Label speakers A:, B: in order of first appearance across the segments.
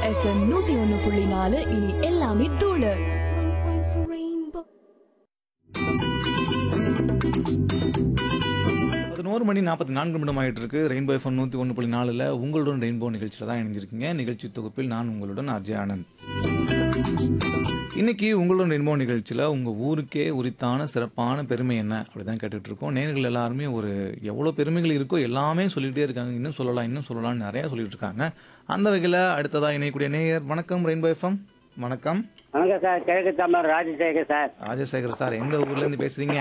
A: FM நூத்தி ஒன்னு புள்ளி நாலு இனி எல்லாமே தூளு
B: பதினோரு மணி நாற்பத்தி நான்கு நிமிடம் ஆகிட்டு இருக்கு ரெயின்போ எஃப்எம் நூற்றி ஒன்று புள்ளி நாலில் உங்களுடன் ரெயின்போ நிகழ்ச்சியில் தான் இணைஞ்சிருக்கீங்க நிகழ்ச்சி தொகுப்பில் நான் உங்களுடன் அஜய் ஆனந்த் இன்னைக்கு உங்களுடன் ரெயின்போ நிகழ்ச்சியில் உங்கள் ஊருக்கே உரித்தான சிறப்பான பெருமை என்ன அப்படி தான் கேட்டுட்டு இருக்கோம் நேர்கள் எல்லாருமே ஒரு எவ்வளோ பெருமைகள் இருக்கோ எல்லாமே சொல்லிகிட்டே இருக்காங்க இன்னும் சொல்லலாம் இன்னும் சொல்லலாம்னு நிறையா சொல்லிட்டு இருக்காங்க அந்த வகையில் அடுத்ததாக இணையக்கூடிய நேயர் வணக்கம் ரெயின்போ எஃப்எம் வணக்கம்
C: வணக்கம் சார் கிழக்கு தாம்பரம் ராஜசேகர் சார்
B: ராஜசேகர் சார் எந்த ஊர்லேருந்து பேசுகிறீங்க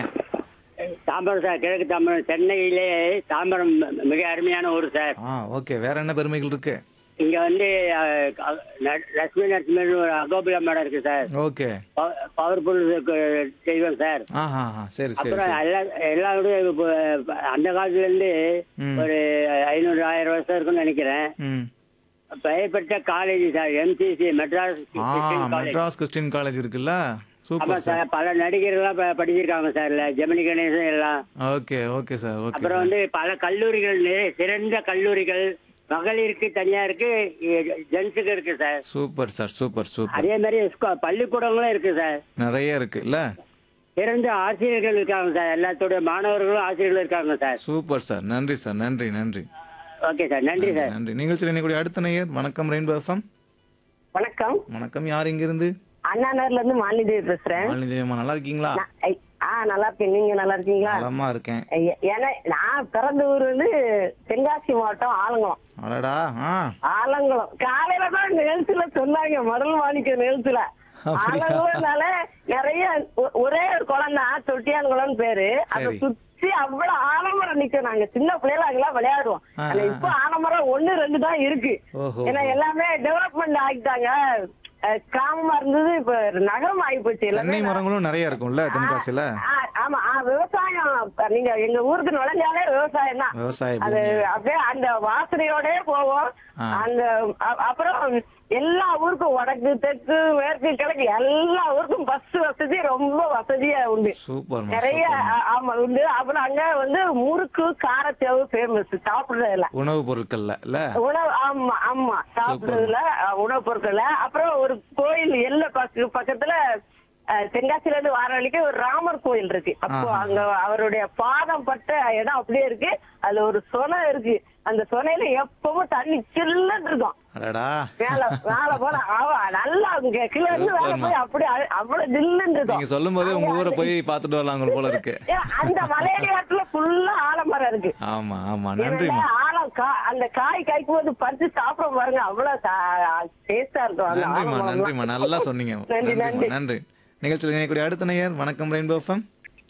C: தாம்பரம் சார் கிழக்கு தாம்பரம் சென்னையிலே தாம்பரம் மிக அருமையான ஊர் சார்
B: ஆ ஓகே வேற என்ன பெருமைகள் இருக்கு
C: இங்க வந்து அஹ், க- ந- லட்சுமி நரசிம்மன் ஒரு அகோபில மேடம் இருக்கு சார்
B: ஓகே
C: பவர்ஃபுல் செய்வோம் சார்
B: ஆ ஆ ஆ சரி சரி
C: அப்புறம்
B: சரி
C: எல்லா எல்லாருடைய இப்போ அந்த காலத்துல இருந்து
B: ம்.
C: ஒரு ஐநூறு ஆயிரம் வருஷம் இருக்கும்னு நினைக்கிறேன்
B: ம்
C: பெயர் பெற்ற காலேஜ் சார் எம்சிசி மெட்ராஸ்
B: ஆ
C: Christian college
B: Madras Christian college இருக்குல்ல
C: ஆமா
B: சூப்பர் சார்
C: சார் பல நடிகர்கள்லாம் ப- படிச்சிருக்காங்க சார் இல்ல ஜெமினி கணேசன் எல்லாம்
B: ஓகே ஓகே சார் ஓகே
C: அப்புறம் வந்து பல கல்லூரிகள் நிறைய சிறந்த கல்லூரிகள் மகளிருக்கு தனியா இருக்கு ஜென்ஸுக்கு இருக்கு sir
B: super sir super super
C: அதே மாதிரி ஸ்கூ- பள்ளிக்கூடங்களும் இருக்கு சார்
B: நிறைய இருக்கு இல்ல
C: சிறந்த ஆசிரியர்கள் இருக்காங்க சார் எல்லாத்தோட மாணவர்களும் ஆசிரியர்களும் இருக்காங்க சார்
B: சூப்பர் சார் நன்றி சார் நன்றி நன்றி
C: ஓகே சார் நன்றி சார்
B: நன்றி நிகழ்ச்சியில் இன்னைக்கு அடுத்த நேயர் வணக்கம் ரெயின்போ எஃப்எம்
D: வணக்கம்
B: வணக்கம் யார் இங்கிருந்து
D: அண்ணா நகர்ல இருந்து மாலிதேவி பேசுறேன்
B: மாலினி நல்லா இருக்கீங்களா
D: நான் ஐ- ஆ நல்லா இருக்கேன் நீங்க நல்லா இருக்கீங்களா
B: நலமா இருக்கேன்
D: ஐய, ஏன்னா நான் பிறந்த ஊர் வந்து தென்காசி மாவட்டம் ஆலங்குளம்
B: அடடா ஆ
D: ஆலங்குளம் காலையில தான் நிகழ்ச்சியில சொன்னாங்க மடல் மாணிக்க நிகழ்ச்சியில
B: அப்படியா?
D: ஆலங்குளம்னால நிறைய ஒ- ஒரே ஒரு குளம் தான் தொட்டியான் குளம் பேரு அதை
B: சரி.
D: சுத்தி அவ்வளவு ஆலமரம் நிக்கும் நாங்க சின்ன பிள்ளைல அங்கெல்லாம் விளையாடுவோம்
B: ஆ,
D: ஆனா
B: ஆ,
D: இப்ப ஆலமரம் ஒண்ணு ரெண்டு தான் இருக்கு
B: ஓஹோ
D: ஏன்னா எல்லாமே டெவலப்மெண்ட் ஆகிட்டாங்க அஹ் கிராமமா இருந்தது இப்ப நகரம் ஆகி போச்சு
B: தென்னை
D: எல்லாமே
B: மரங்களும் நிறைய இருக்கும்ல தென்காசியில
D: ஆ, ஆமா ஆ, விவசாயம் நீங்க எங்க ஊருக்கு நுழைஞ்சாலே விவசாயம் தான்
B: விவசாய
D: அது
B: பூமி
D: அப்படியே அந்த வாசனையோடே போவோம்
B: ஆ.
D: அந்த அ- அப்புறம் எல்லா ஊருக்கும் வடக்கு தெற்கு மேற்கு கிழக்கு எல்லா ஊருக்கும் பஸ் வசதி ரொம்ப வசதியா உண்டு
B: சூப்பர்
D: நிறைய ஆ- ஆமா உண்டு அப்புறம் அங்க வந்து முறுக்கு காரத்தேவு ஃபேமஸ் சாப்பிடுறதுல
B: உணவுப் பொருட்கள்ல இல்ல
D: உணவு ஆமா ஆமா சாப்பிடுறதுல அஹ், உணவுப் பொருட்கள்ல அப்புறம் ஒரு கோயில் எல்லை பக்க பக்கத்துல அஹ், தென்காசில இருந்து வார வழிக்கு ஒரு ராமர் கோயில் இருக்கு அப்போ
B: ஆஹா.
D: அங்க அவருடைய பாதம் பட்ட இடம் அப்படியே இருக்கு அதுல ஒரு சொனை இருக்கு அந்த சொனையில எப்பவும் தண்ணி சில்லுன்னு இருக்கும்
B: அடடா
D: மேல மேல போன அவ நல்லா அங்க கீழே இருந்து மேல
B: சூப்பர்மா.
D: போய் அப்படி அ- அவ்வளவு ஜில்லுன்னு இருக்கும்
B: நீங்க சொல்லும் போதே உங்க ஊரை போய் பார்த்துட்டு வரலாம் போல இருக்கு
D: ஏன் அந்த மலையடிவாரத்துல ஃபுல்லா ஆலமரம் இருக்கு
B: ஆமா ஆமா
D: ஏன்னா,
B: நன்றிம்மா
D: ஆலம் கா- அந்த காய் காய்க்கும் போது பறிச்சு சாப்பிட பாருங்க அவ்வளவு டேஸ்டா இருக்கும் அந்த
B: நன்றிம்மா
D: ஆலமரம்லாம்.
B: நன்றிம்மா நல்லா சொன்னீங்க
D: நன்றி
B: நன்றிம்மா
D: நன்றி
B: நன்றி நிகழ்ச்சியில் இணையக்கூடிய அடுத்த நேயர் வணக்கம் ரெயின்போ எஃப்எம்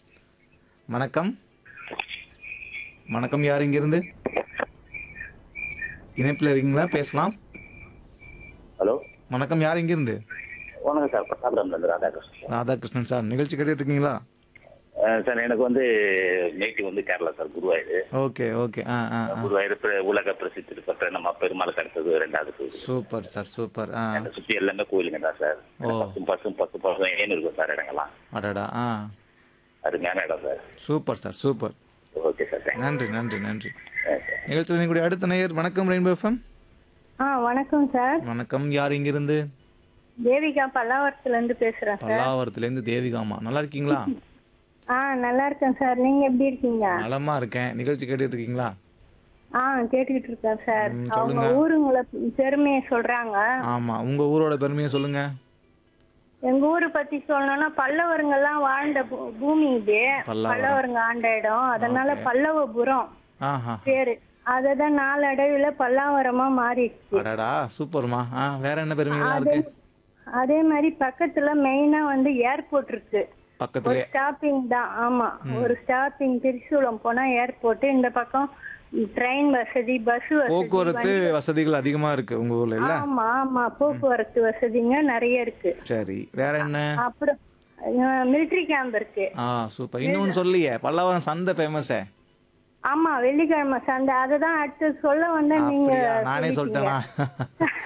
B: வணக்கம் வணக்கம் யார் இங்கிருந்து இணைப்பில் இருக்கீங்களா பேசலாம்
E: ஹலோ
B: வணக்கம் யார் இங்கிருந்து
E: வணக்கம் சார் பிரதாபராம்லேருந்து ராதாகிருஷ்ணன்
B: ராதாகிருஷ்ணன் சார் நிகழ்ச்சி கேட்டுட்டு இருக்கீங்களா
E: அஹ் சார் எனக்கு வந்து நேட்டிவ் வந்து Kerala sir Guruvayur
B: okay okay ஆ ஆ ஆ
E: குருவாயூர் பிர- உலக பிரசித்தி பெற்ற நம்ம பெருமாளுக்கு அடுத்தது ரெண்டாவது கோயில்
B: சூப்பர் சார் சூப்பர் ஆ
E: என்னை சுற்றி எல்லாமே கோயிலுங்க தான் சார்
B: ஓ.
E: பசும் பசும் பசு பசும் ஏன்னு இருக்கும் சார் இடங்கள்லாம்
B: அடடா ஆ
E: அருமையான இடம் sir
B: super sir super
E: okay sir thanks
B: நன்றி நன்றி நன்றி நிகழ்ச்சியில் இணையக்கூடிய அடுத்த நேயர் வணக்கம் ரெயின்போ எஃப்எம்
F: ஆ வணக்கம் சார்
B: வணக்கம் யார் இங்கிருந்து
F: தேவிகா பல்லாவரத்துல இருந்து பேசுறேன் சார்
B: பல்லாவரத்துலேருந்து தேவிகாமா நல்லா இருக்கீங்களா
F: ஆ நல்லா இருக்கேன் சார் நீங்க எப்படி இருக்கீங்க
B: நலமா இருக்கேன் நிகழ்ச்சி கேட்டுட்டு இருக்கீங்களா
F: ஆ கேட்டுக்கிட்டு இருக்கேன் சார்
B: ம்,
F: அவங்க
B: சொல்லுங்க.
F: ஊருங்களை பெருமையை சொல்றாங்க
B: ஆமா உங்க ஊரோட பெருமையை சொல்லுங்க
F: எங்க ஊரை பத்தி சொல்லணும்னா பல்லவருங்கெல்லாம் வாழ்ந்த பூ- பூமி இது
B: பல்லவரம்.
F: பல்லவருங்க ஆண்ட இடம் அதனால பல்லவபுரம்
B: ஆஹா
F: பேரு அததான் நாளடைவுல பல்லாவரமா மாறிடுச்சு
B: அடடா சூப்பர்மா ஆ வேற என்ன பெருமைகள்லாம்
F: அதே
B: இருக்கு
F: அதே மாதிரி பக்கத்துல மெயினா வந்து ஏர்போர்ட் இருக்கு ஒரு
B: பக்கத்துலயே
F: ஸ்டாப்பிங் தான் ஆமா ஒரு ஸ்டாப்பிங் திருச்சூலம் போனா ஏர்போர்ட் இந்த பக்கம் ட்ரெயின் வசதி பஸ் வசதி
B: போக்குவரத்து வசதிகள் அதிகமா இருக்கு உங்க ஊர்ல இல்ல
F: ஆமா ஆமா போக்குவரத்து வசதிங்க நிறைய இருக்கு
B: சரி வேற என்ன
F: அப்புறம் மிலிட்ரி கேம்ப் இருக்கு
B: ஆ சூப்பர் இன்னொன்னு சொல்லியே பல்லவரம் சந்தை ஃபேமஸே
F: ஆமா வெள்ளிக்கிழமை சண்டை அததான் அடுத்து சொல்ல வந்தா நீங்க
B: அப்படியா நானே
F: சொல்லிட்டீங்க.
B: சொல்லிட்டேனா